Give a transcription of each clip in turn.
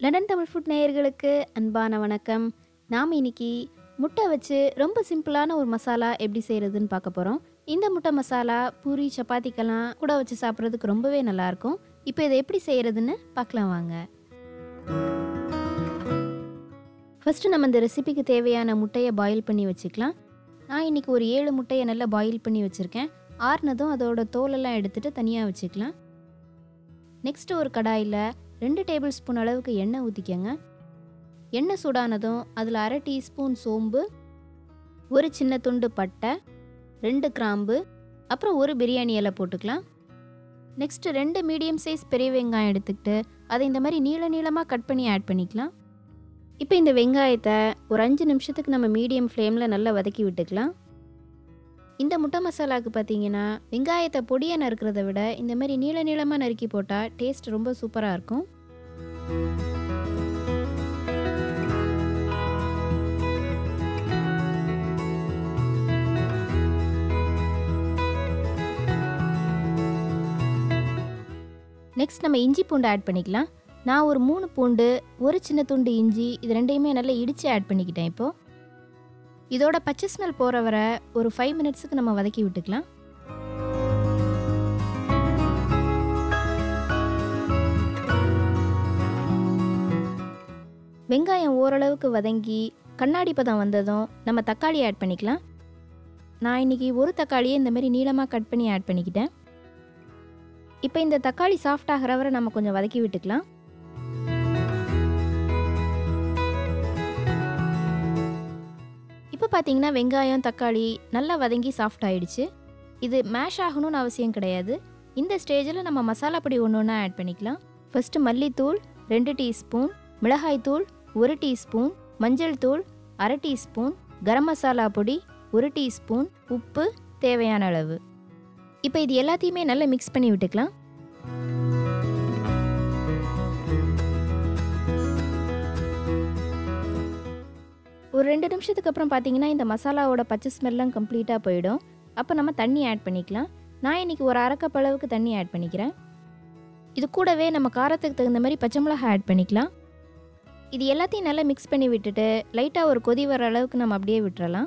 London Tamil food நேயர்களுக்கு அன்பான வணக்கம் நாம் இன்னைக்கு முட்டை வச்சு ரொம்ப சிம்பிளான ஒரு மசாலா எப்படி செய்கிறதுன்னு பார்க்க போகிறோம் இந்த முட்டை மசாலா பூரி சப்பாத்திக்கெல்லாம் கூட வச்சு சாப்பிட்றதுக்கு ரொம்பவே நல்லாயிருக்கும் இப்போ இதை எப்படி செய்கிறதுன்னு பார்க்கலாம் வாங்க ஃபஸ்ட்டு நம்ம இந்த ரெசிபிக்கு தேவையான முட்டையை பாயில் பண்ணி வச்சுக்கலாம் நான் இன்றைக்கி ஒரு ஏழு முட்டையை நல்லா பாயில் பண்ணி வச்சுருக்கேன் ஆறுனதும் அதோட தோலெல்லாம் எடுத்துகிட்டு தனியாக வச்சுக்கலாம் நெக்ஸ்ட்டு ஒரு கடாயில் ரெண்டு டேபிள் ஸ்பூன் அளவுக்கு எண்ணெய் ஊற்றிக்கங்க எண்ணெய் சூடானதும் அதில் அரை டீஸ்பூன் சோம்பு ஒரு சின்ன துண்டு பட்டை ரெண்டு கிராம்பு அப்புறம் ஒரு பிரியாணி இலை போட்டுக்கலாம் நெக்ஸ்ட்டு ரெண்டு மீடியம் சைஸ் பெரிய வெங்காயம் எடுத்துக்கிட்டு அதை இந்த மாதிரி நீள நீளமாக கட் பண்ணி ஆட் பண்ணிக்கலாம் இப்போ இந்த வெங்காயத்தை ஒரு அஞ்சு நிமிஷத்துக்கு நம்ம மீடியம் ஃப்ளேமில் நல்லா வதக்கி விட்டுக்கலாம் இந்த முட்டை மசாலாவுக்கு பார்த்தீங்கன்னா வெங்காயத்தை பொடியாக நறுக்கிறத விட இந்த மாதிரி நீள நீளமாக நறுக்கி போட்டால் டேஸ்ட் ரொம்ப சூப்பராக இருக்கும் நெக்ஸ்ட் நம்ம இஞ்சி பூண்டு ஆட் பண்ணிக்கலாம் நான் ஒரு மூணு பூண்டு ஒரு சின்ன துண்டு இஞ்சி இது ரெண்டையுமே நல்லா இடித்து ஆட் பண்ணிக்கிட்டேன் இப்போது இதோட பச்சை ஸ்மெல் போகிற வரை ஒரு ஃபைவ் மினிட்ஸுக்கு நம்ம வதக்கி விட்டுக்கலாம் வெங்காயம் ஓரளவுக்கு வதங்கி கண்ணாடி பதம் வந்ததும் நம்ம தக்காளி ஆட் பண்ணிக்கலாம் நான் இன்னைக்கு ஒரு தக்காளியை இந்த மாதிரி நீளமாக கட் பண்ணி ஆட் பண்ணிக்கிட்டேன் இப்போ இந்த தக்காளி சாஃப்ட் ஆகிற வரை நம்ம கொஞ்சம் வதக்கி விட்டுக்கலாம் இப்போ பார்த்தீங்கன்னா வெங்காயம் தக்காளி நல்லா வதங்கி சாஃப்ட் ஆயிடுச்சு இது மேஷ் ஆகணும்னு அவசியம் கிடையாது இந்த ஸ்டேஜில் நம்ம மசாலா பொடி ஒன்று ஒன்றா ஆட் பண்ணிக்கலாம் ஃபஸ்ட்டு மல்லித்தூள் ரெண்டு டீஸ்பூன் மிளகாய்த்தூள் ஒரு டீஸ்பூன் மஞ்சள் தூள் அரை டீஸ்பூன் கரம் மசாலா பொடி ஒரு டீஸ்பூன் உப்பு தேவையான அளவு இப்போ இது எல்லாத்தையுமே நல்லா மிக்ஸ் பண்ணி விட்டுக்கலாம் ஒரு ரெண்டு நிமிஷத்துக்கு அப்புறம் பார்த்தீங்கன்னா இந்த மசாலாவோட பச்சை ஸ்மெல்லாம் கம்ப்ளீட்டாக போயிடும் அப்போ நம்ம தண்ணி ஆட் பண்ணிக்கலாம் நான் இன்றைக்கி ஒரு அரை கப் அளவுக்கு தண்ணி ஆட் பண்ணிக்கிறேன் இது கூடவே நம்ம காரத்துக்கு தகுந்த மாதிரி பச்சை மிளகாய் ஆட் பண்ணிக்கலாம் இது எல்லாத்தையும் நல்லா மிக்ஸ் பண்ணி விட்டுட்டு லைட்டாக ஒரு கொதி வர அளவுக்கு நம்ம அப்படியே விட்டுறலாம்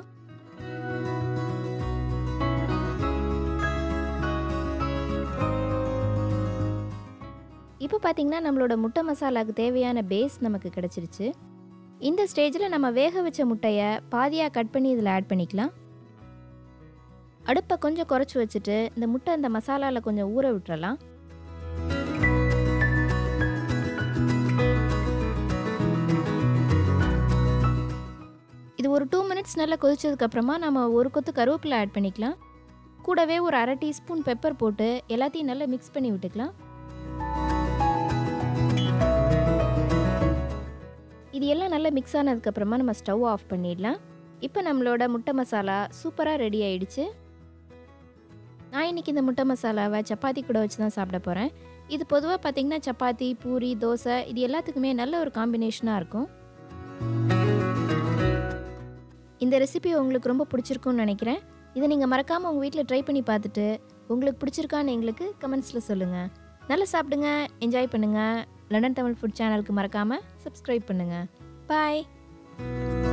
இப்போ பார்த்தீங்கன்னா நம்மளோட முட்டை மசாலாவுக்கு தேவையான பேஸ் நமக்கு கிடச்சிருச்சு இந்த ஸ்டேஜில் நம்ம வேக வச்ச முட்டையை பாதியாக கட் பண்ணி இதில் ஆட் பண்ணிக்கலாம் அடுப்பை கொஞ்சம் குறைச்சி வச்சுட்டு இந்த முட்டை இந்த மசாலாவில் கொஞ்சம் ஊற விட்டுறலாம் இது ஒரு டூ மினிட்ஸ் நல்லா கொதிச்சதுக்கப்புறமா நம்ம ஒரு கொத்து கருவேப்பிலை ஆட் பண்ணிக்கலாம் கூடவே ஒரு அரை டீஸ்பூன் பெப்பர் போட்டு எல்லாத்தையும் நல்லா மிக்ஸ் பண்ணி விட்டுக்கலாம் இது எல்லாம் நல்லா மிக்ஸ் ஆனதுக்கப்புறமா நம்ம ஸ்டவ் ஆஃப் பண்ணிடலாம் இப்போ நம்மளோட முட்டை மசாலா சூப்பராக ரெடி ஆயிடுச்சு நான் இன்றைக்கி இந்த முட்டை மசாலாவை சப்பாத்தி கூட வச்சு தான் சாப்பிட போகிறேன் இது பொதுவாக பார்த்திங்கன்னா சப்பாத்தி பூரி தோசை இது எல்லாத்துக்குமே நல்ல ஒரு காம்பினேஷனாக இருக்கும் இந்த ரெசிபி உங்களுக்கு ரொம்ப பிடிச்சிருக்கும்னு நினைக்கிறேன் இதை நீங்கள் மறக்காமல் உங்கள் வீட்டில் ட்ரை பண்ணி பார்த்துட்டு உங்களுக்கு பிடிச்சிருக்கான்னு எங்களுக்கு கமெண்ட்ஸில் சொல்லுங்கள் நல்லா சாப்பிடுங்க என்ஜாய் பண்ணுங்கள் லண்டன் தமிழ் ஃபுட் சேனலுக்கு மறக்காமல் சப்ஸ்கிரைப் பண்ணுங்கள் பாய்